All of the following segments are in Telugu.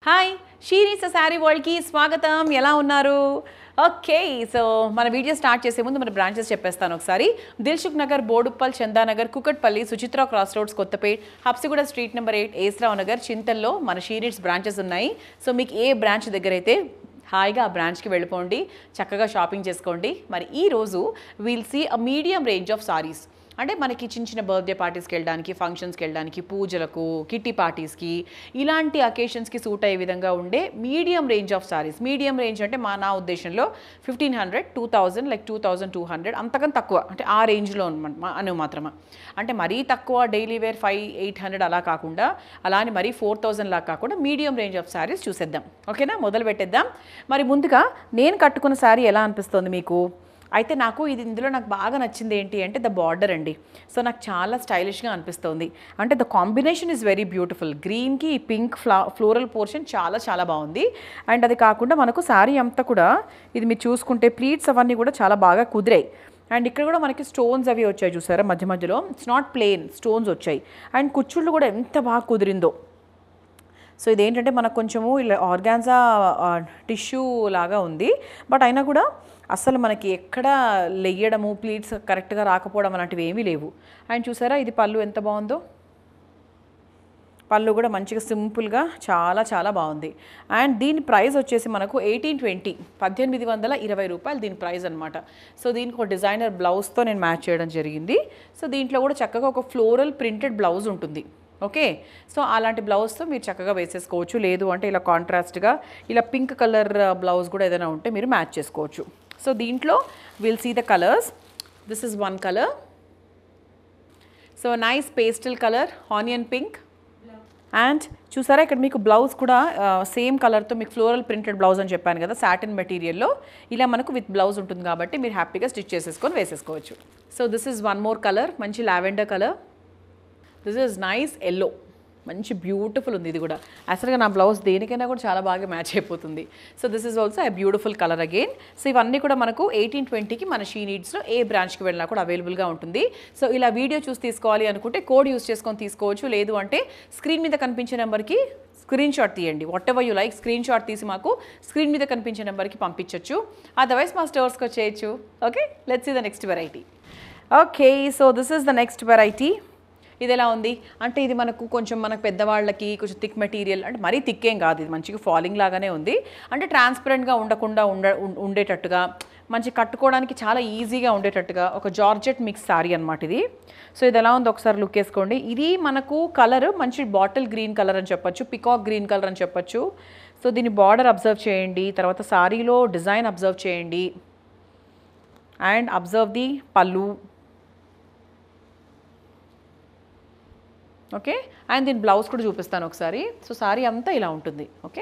హాయ్ షీరీస్ శారీ వరల్డ్కి స్వాగతం ఎలా ఉన్నారు ఓకే సో మన వీడియో స్టార్ట్ చేసే ముందు మన బ్రాంచెస్ చెప్పేస్తాను ఒకసారి Dilsukh Nagar Boduppal Chandanagar Kukatpalli Suchitra cross roads Kothapet Habsiguda street number eight ఏస్రావ్ నగర్ చింతల్లో మన షీరీట్స్ బ్రాంచెస్ ఉన్నాయి సో మీకు ఏ బ్రాంచ్ దగ్గర అయితే హాయిగా ఆ బ్రాంచ్కి వెళ్ళిపోండి చక్కగా షాపింగ్ చేసుకోండి మరి ఈ రోజు we'll see a medium range of saris అంటే మనకి చిన్న చిన్న బర్త్డే పార్టీస్కి వెళ్ళడానికి ఫంక్షన్స్కి వెళ్ళడానికి పూజలకు కిట్టి పార్టీస్కి ఇలాంటి అకేషన్స్కి సూట్ అయ్యే విధంగా ఉండే medium range of saris medium range అంటే మా నా ఉద్దేశంలో fifteen hundred two thousand like two thousand two hundred అంతకన్నా తక్కువ అంటే ఆ రేంజ్లో అను మాత్రమే అంటే మరీ తక్కువ daily wear five eight hundred అలా కాకుండా అలా అని మరీ ఫోర్ థౌజండ్ లాగా కాకుండా మీడియం రేంజ్ ఆఫ్ శారీస్ చూసేద్దాం ఓకేనా మొదలు పెట్టేద్దాం మరి ముందుగా నేను కట్టుకున్న శారీ ఎలా అనిపిస్తుంది మీకు అయితే నాకు ఇది ఇందులో నాకు బాగా నచ్చింది ఏంటి అంటే ద బార్డర్ అండి సో నాకు చాలా స్టైలిష్గా అనిపిస్తుంది అంటే the combination is very beautiful గ్రీన్కి ఈ పింక్ ఫ్లా ఫ్లోరల్ పోర్షన్ చాలా చాలా బాగుంది అండ్ అది కాకుండా మనకు శారీ అంతా కూడా ఇది మీరు చూసుకుంటే ప్లీట్స్ అవన్నీ కూడా చాలా బాగా కుదిరాయి అండ్ ఇక్కడ కూడా మనకి స్టోన్స్ అవి వచ్చాయి చూసారా మధ్య మధ్యలో ఇట్స్ నాట్ ప్లెయిన్ స్టోన్స్ వచ్చాయి అండ్ కుచ్చుళ్ళు కూడా ఎంత బాగా కుదిరిందో సో ఇదేంటంటే మనకు కొంచెము ఇలా ఆర్గాన్జా టిష్యూ లాగా ఉంది బట్ అయినా కూడా అసలు మనకి ఎక్కడ లెయ్యడము ప్లీట్స్ కరెక్ట్గా రాకపోవడం అలాంటివి ఏమీ లేవు అండ్ చూసారా ఇది పళ్ళు ఎంత బాగుందో పళ్ళు కూడా మంచిగా సింపుల్గా చాలా చాలా బాగుంది అండ్ దీని ప్రైస్ వచ్చేసి మనకు ఎయిటీన్ ట్వంటీ పద్దెనిమిది వందల ఇరవై రూపాయలు దీని ప్రైస్ అనమాట సో దీనికి ఒక డిజైనర్ బ్లౌజ్తో నేను మ్యాచ్ చేయడం జరిగింది సో దీంట్లో కూడా చక్కగా ఒక ఫ్లోరల్ ప్రింటెడ్ బ్లౌజ్ ఉంటుంది ఓకే సో అలాంటి బ్లౌజ్తో మీరు చక్కగా వేసేసుకోవచ్చు లేదు అంటే ఇలా కాంట్రాస్ట్గా ఇలా పింక్ కలర్ బ్లౌజ్ కూడా ఏదైనా ఉంటే మీరు మ్యాచ్ చేసుకోవచ్చు సో దీంట్లో we'll see the colours this is one colour so nice pastel colour onion pink and చూసారా ఇక్కడ మీకు బ్లౌజ్ కూడా సేమ్ కలర్తో మీకు ఫ్లోరల్ ప్రింటెడ్ బ్లౌజ్ అని చెప్పాను కదా సాటిన్ మెటీరియల్లో ఇలా మనకు విత్ బ్లౌజ్ ఉంటుంది కాబట్టి మీరు హ్యాపీగా స్టిచ్ చేసేసుకొని వేసేసుకోవచ్చు so this is one more colour మంచి lavender colour this is nice yellow మంచి బ్యూటిఫుల్ ఉంది ఇది కూడా యాక్చువల్గా నా బ్లౌజ్ దేనికైనా కూడా చాలా బాగా మ్యాచ్ అయిపోతుంది so this is also a beautiful colour again so ఇవన్నీ కూడా మనకు ఎయిటీన్ ట్వంటీకి మన షీ నీడ్స్లో ఏ బ్రాంచ్కి వెళ్ళినా కూడా అవైలబుల్గా ఉంటుంది సో ఇలా వీడియో చూసి తీసుకోవాలి అనుకుంటే కోడ్ యూస్ చేసుకొని తీసుకోవచ్చు లేదు అంటే స్క్రీన్ మీద కనిపించే నెంబర్కి స్క్రీన్ షాట్ తీయండి whatever you like screenshot తీసి మాకు స్క్రీన్ మీద కనిపించే నెంబర్కి పంపించవచ్చు అదర్వైజ్ మా స్టోర్స్కి వచ్చేయచ్చు okay let's see the next variety okay so this is the next variety ఇది ఎలా ఉంది అంటే ఇది మనకు కొంచెం మనకు పెద్దవాళ్ళకి కొంచెం థిక్ మెటీరియల్ అంటే మరీ థిక్ ఏం కాదు ఇది మంచిగా ఫాలింగ్ లాగానే ఉంది అంటే ట్రాన్స్పరెంట్గా ఉండకుండా ఉండ ఉం- ఉండేటట్టుగా మంచి కట్టుకోవడానికి చాలా ఈజీగా ఉండేటట్టుగా ఒక జార్జెట్ మిక్స్ శారీ అనమాట ఇది సో ఇది ఎలా ఉందో ఒకసారి లుక్ వేసుకోండి ఇది మనకు కలర్ మంచి బాటిల్ గ్రీన్ కలర్ అని చెప్పొచ్చు పికాక్ గ్రీన్ కలర్ అని చెప్పొచ్చు సో దీని బార్డర్ అబ్జర్వ్ చేయండి తర్వాత శారీలో డిజైన్ అబ్జర్వ్ చేయండి and observe the pallu okay and దీని బ్లౌజ్ కూడా చూపిస్తాను ఒకసారి సో సారీ అంతా ఇలా ఉంటుంది ఓకే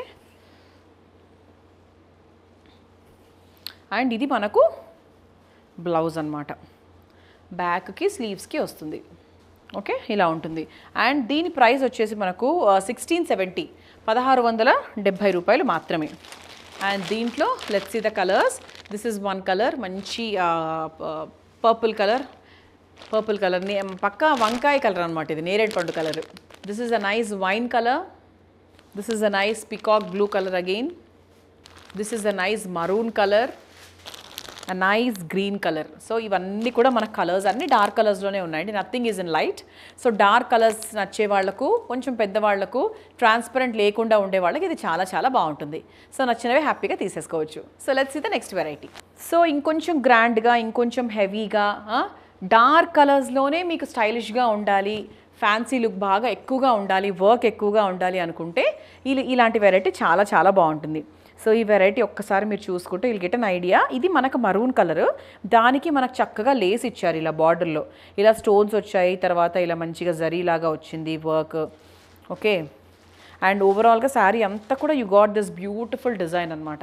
అండ్ ఇది మనకు బ్లౌజ్ అనమాట బ్యాక్కి స్లీవ్స్కి వస్తుంది ఓకే ఇలా ఉంటుంది అండ్ దీని ప్రైస్ వచ్చేసి మనకు సిక్స్టీన్ సెవెంటీ పదహారు వందల డెబ్భై రూపాయలు మాత్రమే అండ్ దీంట్లో let's see the colours this is one colour మంచి పర్పుల్ కలర్ పర్పుల్ కలర్ పక్కా వంకాయ కలర్ అనమాట ఇది నేరేడు పండు colour this is a nice wine colour this is a nice peacock blue colour again this is a nice maroon colour a nice green colour so ఇవన్నీ కూడా మన కలర్స్ అన్ని డార్క్ కలర్స్లోనే ఉన్నాయండి nothing is in light so dark colours నచ్చే వాళ్ళకు కొంచెం పెద్దవాళ్లకు ట్రాన్స్పరెంట్ లేకుండా ఉండే వాళ్ళకి ఇది చాలా చాలా బాగుంటుంది సో నచ్చినవి హ్యాపీగా తీసేసుకోవచ్చు సో లెట్స్ ఇది నెక్స్ట్ వెరైటీ సో ఇంకొంచెం గ్రాండ్గా ఇంకొంచెం హెవీగా డార్క్ కలర్స్లోనే మీకు స్టైలిష్గా ఉండాలి ఫ్యాన్సీ లుక్ బాగా ఎక్కువగా ఉండాలి వర్క్ ఎక్కువగా ఉండాలి అనుకుంటే ఇల- ఇలాంటి వెరైటీ చాలా చాలా బాగుంటుంది సో ఈ వెరైటీ ఒక్కసారి మీరు చూసుకుంటే విల్ గెట్ అన్ ఐడియా ఇది మనకు మరూన్ కలర్ దానికి మనకు చక్కగా లేస్ ఇచ్చారు ఇలా బార్డర్లో ఇలా స్టోన్స్ వచ్చాయి తర్వాత ఇలా మంచిగా జరీ లాగా వచ్చింది వర్క్ ఓకే అండ్ ఓవరాల్గా శారీ అంతా కూడా you got this beautiful design అనమాట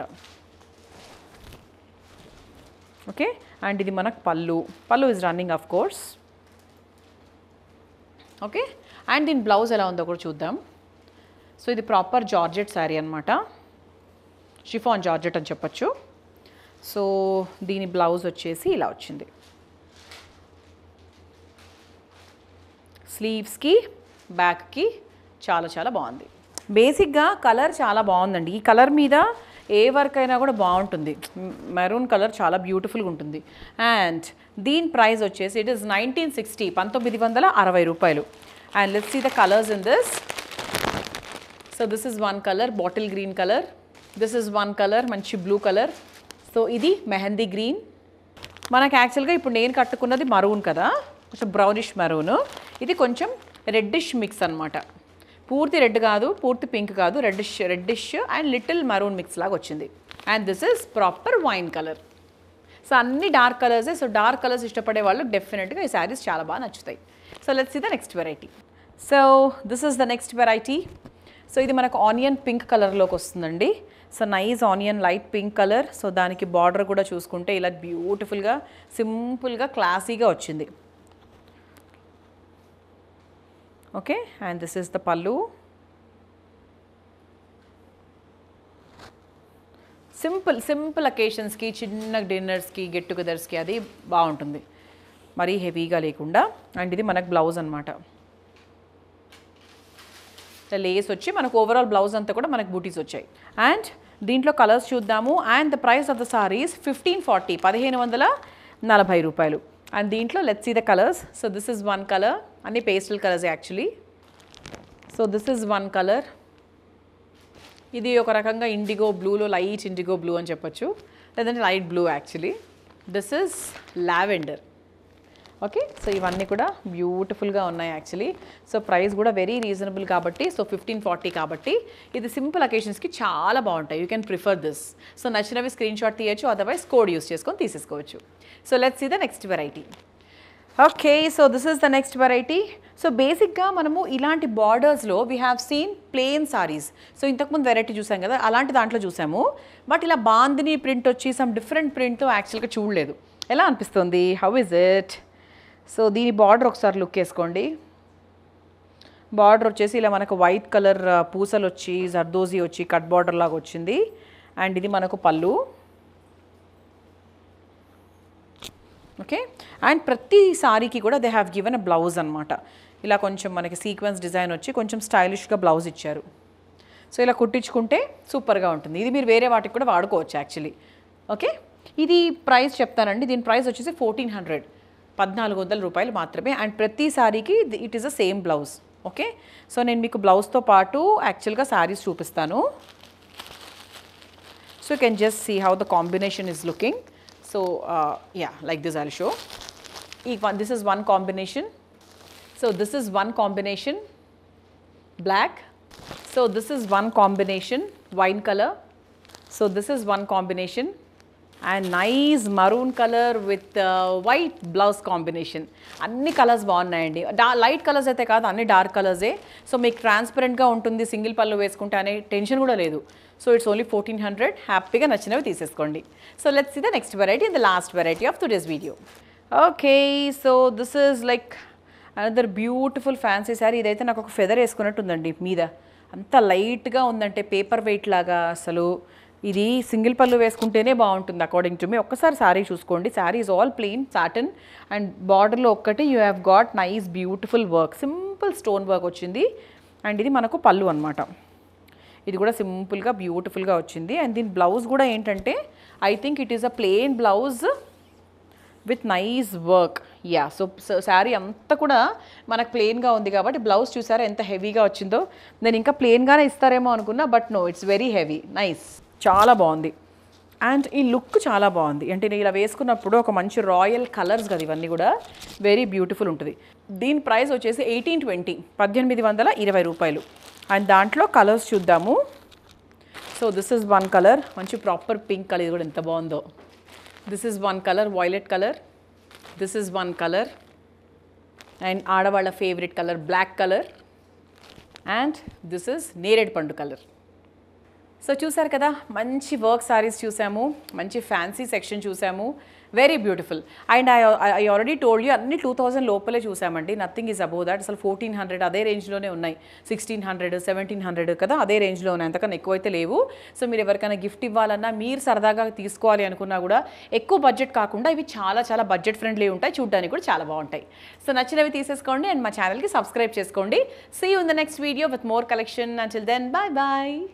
ఓకే అండ్ ఇది మనకు pallu pallu is running of course okay and దీని బ్లౌజ్ ఎలా ఉందో కూడా చూద్దాం సో ఇది ప్రాపర్ జార్జెట్ శారీ అనమాట షిఫాన్ జార్జెట్ అని చెప్పొచ్చు సో దీని బ్లౌజ్ వచ్చేసి ఇలా వచ్చింది స్లీవ్స్కి బ్యాక్కి చాలా చాలా బాగుంది బేసిక్గా కలర్ చాలా బాగుందండి ఈ కలర్ మీద ఏ వర్క్ అయినా కూడా బాగుంటుంది మెరూన్ కలర్ చాలా బ్యూటిఫుల్గా ఉంటుంది అండ్ దీని ప్రైస్ వచ్చేసి ఇట్ ఇస్ నైన్టీన్ సిక్స్టీ పంతొమ్మిది వందల అరవై రూపాయలు and let's see the colours in this so this is one colour bottle green colour this is one colour మంచి బ్లూ కలర్ సో ఇది మెహందీ గ్రీన్ మనకి యాక్చువల్గా ఇప్పుడు నేను కట్టుకున్నది మరూన్ కదా కొంచెం బ్రౌనిష్ మరూన్ ఇది కొంచెం రెడ్డిష్ మిక్స్ అన్నమాట పూర్తి రెడ్ కాదు పూర్తి పింక్ కాదు reddish reddish and little maroon mix లాగా వచ్చింది and this is proper wine colour so అన్ని డార్క్ కలర్సే సో డార్క్ కలర్స్ ఇష్టపడే వాళ్ళు డెఫినెట్గా ఈ శారీస్ చాలా బాగా నచ్చుతాయి so let's see the next variety so this is the next variety so ఇది మనకు ఆనియన్ పింక్ కలర్లోకి వస్తుందండి so nice onion light pink colour so దానికి బార్డర్ కూడా చూసుకుంటే ఇలా బ్యూటిఫుల్గా సింపుల్గా క్లాసీగా వచ్చింది okay and this is the pallu simple simple అకేషన్స్కి చిన్న డిన్నర్స్కి గెట్ టుగెదర్స్కి అది బాగుంటుంది మరీ హెవీగా లేకుండా అండ్ ఇది మనకు బ్లౌజ్ అనమాట లేస్ వచ్చి మనకు ఓవరాల్ బ్లౌజ్ అంతా కూడా మనకు బూటీస్ వచ్చాయి అండ్ దీంట్లో కలర్స్ చూద్దాము and the price of the saris fifteen forty పదిహేను వందల నలభై రూపాయలు అండ్ దీంట్లో let's see the colours so this is one colour అన్ని pastel colours actually so this is one colour ఇది ఒక రకంగా ఇండిగో బ్లూలో లైట్ ఇండిగో బ్లూ అని చెప్పొచ్చు లేదంటే light blue actually this is lavender okay so ఇవన్నీ కూడా బ్యూటిఫుల్గా ఉన్నాయి యాక్చువల్లీ సో ప్రైస్ కూడా వెరీ రీజనబుల్ కాబట్టి సో ఫిఫ్టీన్ ఫార్టీ కాబట్టి ఇది సింపుల్ అకేషన్స్కి చాలా బాగుంటాయి you can prefer this so నచ్చినవి స్క్రీన్ షాట్ తీయచ్చు అదర్వైజ్ కోడ్ యూస్ చేసుకొని తీసేసుకోవచ్చు so let's see the next variety okay so this is the next variety so బేసిక్గా మనము ఇలాంటి బార్డర్స్లో we have seen plain saris so ఇంతకుముందు వెరైటీ చూసాం కదా అలాంటి దాంట్లో చూసాము బట్ ఇలా బాందిని ప్రింట్ వచ్చి సమ్ డిఫరెంట్ ప్రింట్ యాక్చువల్గా చూడలేదు ఎలా అనిపిస్తుంది హౌ ఇస్ ఇట్ సో దీని బార్డర్ ఒకసారి లుక్ వేసుకోండి బార్డర్ వచ్చేసి ఇలా మనకు వైట్ కలర్ పూసలు వచ్చి జర్దోజీ వచ్చి కట్ బార్డర్ లాగా వచ్చింది అండ్ ఇది మనకు పళ్ళు ఓకే అండ్ ప్రతి సారీకి కూడా they have given a blouse అనమాట ఇలా కొంచెం మనకి సీక్వెన్స్ డిజైన్ వచ్చి కొంచెం స్టైలిష్గా బ్లౌజ్ ఇచ్చారు సో ఇలా కుట్టించుకుంటే సూపర్గా ఉంటుంది ఇది మీరు వేరే వాటికి కూడా వాడుకోవచ్చు యాక్చువల్లీ ఓకే ఇది ప్రైస్ చెప్తానండి దీని ప్రైస్ వచ్చేసి ఫోర్టీన్ హండ్రెడ్ పద్నాలుగు వందల రూపాయలు మాత్రమే అండ్ ప్రతి సారీకి it is a same blouse okay so నేను మీకు బ్లౌజ్తో పాటు యాక్చువల్గా శారీస్ చూపిస్తాను so you can just see how the combination is looking so uh, yeah like this i'll show ఈ one this is one combination so this is one combination black so this is one combination wine color so this is one combination and nice maroon colour with white blouse combination అన్ని కలర్స్ బాగున్నాయండి డా లైట్ కలర్స్ అయితే కాదు అన్ని డార్క్ కలర్సే సో మీకు ట్రాన్స్పరెంట్గా ఉంటుంది సింగిల్ పళ్ళు వేసుకుంటే అనే టెన్షన్ కూడా లేదు so it's only fourteen hundred హ్యాపీగా నచ్చినవి తీసేసుకోండి so let's see the next variety the last variety of today's video okay so this is like another beautiful fancy sari ఇదైతే నాకు ఒక ఫెదర్ వేసుకున్నట్టు ఉందండి మీద అంత లైట్గా ఉందంటే పేపర్ వెయిట్ లాగా అసలు ఇది సింగిల్ పళ్ళు వేసుకుంటేనే బాగుంటుంది అకార్డింగ్ టు మీ ఒక్కసారి శారీ చూసుకోండి sari is all plain satin and బార్డర్లో ఒక్కటి you have got nice beautiful work simple stone work వచ్చింది అండ్ ఇది మనకు పళ్ళు అనమాట ఇది కూడా సింపుల్గా బ్యూటిఫుల్గా వచ్చింది అండ్ దీని బ్లౌజ్ కూడా ఏంటంటే I think it is a plain blouse with nice work yeah so sari అంతా కూడా మనకు ప్లెయిన్గా ఉంది కాబట్టి బ్లౌజ్ చూసారా ఎంత హెవీగా వచ్చిందో నేను ఇంకా ప్లెయిన్గానే ఇస్తారేమో అనుకున్నా but no it's very heavy nice చాలా బాగుంది అండ్ ఈ లుక్ చాలా బాగుంది అంటే నేను ఇలా వేసుకున్నప్పుడు ఒక మంచి రాయల్ కలర్స్ కదా ఇవన్నీ కూడా వెరీ బ్యూటిఫుల్ ఉంటుంది దీని ప్రైస్ వచ్చేసి ఎయిటీన్ ట్వంటీ పద్దెనిమిది వందల ఇరవై రూపాయలు అండ్ దాంట్లో కలర్స్ చూద్దాము so this is one colour మంచి ప్రాపర్ పింక్ కలర్ ఇది కూడా ఎంత బాగుందో this is one colour violet colour this is one colour and ఆడవాళ్ళ favourite colour black colour and this is నేరేడ్ పండు కలర్ సో చూసారు కదా మంచి వర్క్ సారీస్ చూసాము మంచి ఫ్యాన్సీ సెక్షన్ చూసాము very beautiful and I I already told you అన్ని టూ థౌసండ్ లోపలే చూసామండి నథింగ్ ఈజ్ అబౌవ్ దాట్ అసలు ఫోర్టీన్ హండ్రెడ్ అదే రేంజ్లోనే ఉన్నాయి సిక్స్టీన్ హండ్రెడ్ సెవెంటీన్ హండ్రెడ్ కదా అదే రేంజ్లో ఉన్నాయి అంతకన్నా ఎక్కువైతే లేవు సో మీరు ఎవరికైనా గిఫ్ట్ ఇవ్వాలన్నా మీరు సరదాగా తీసుకోవాలి అనుకున్నా కూడా ఎక్కువ బడ్జెట్ కాకుండా ఇవి చాలా చాలా బడ్జెట్ ఫ్రెండ్లీ ఉంటాయి చూడడానికి కూడా చాలా బాగుంటాయి సో నచ్చినవి తీసేసుకోండి అండ్ మా ఛానల్కి సబ్స్క్రైబ్ చేసుకోండి see you in the next video with more collection until then bye bye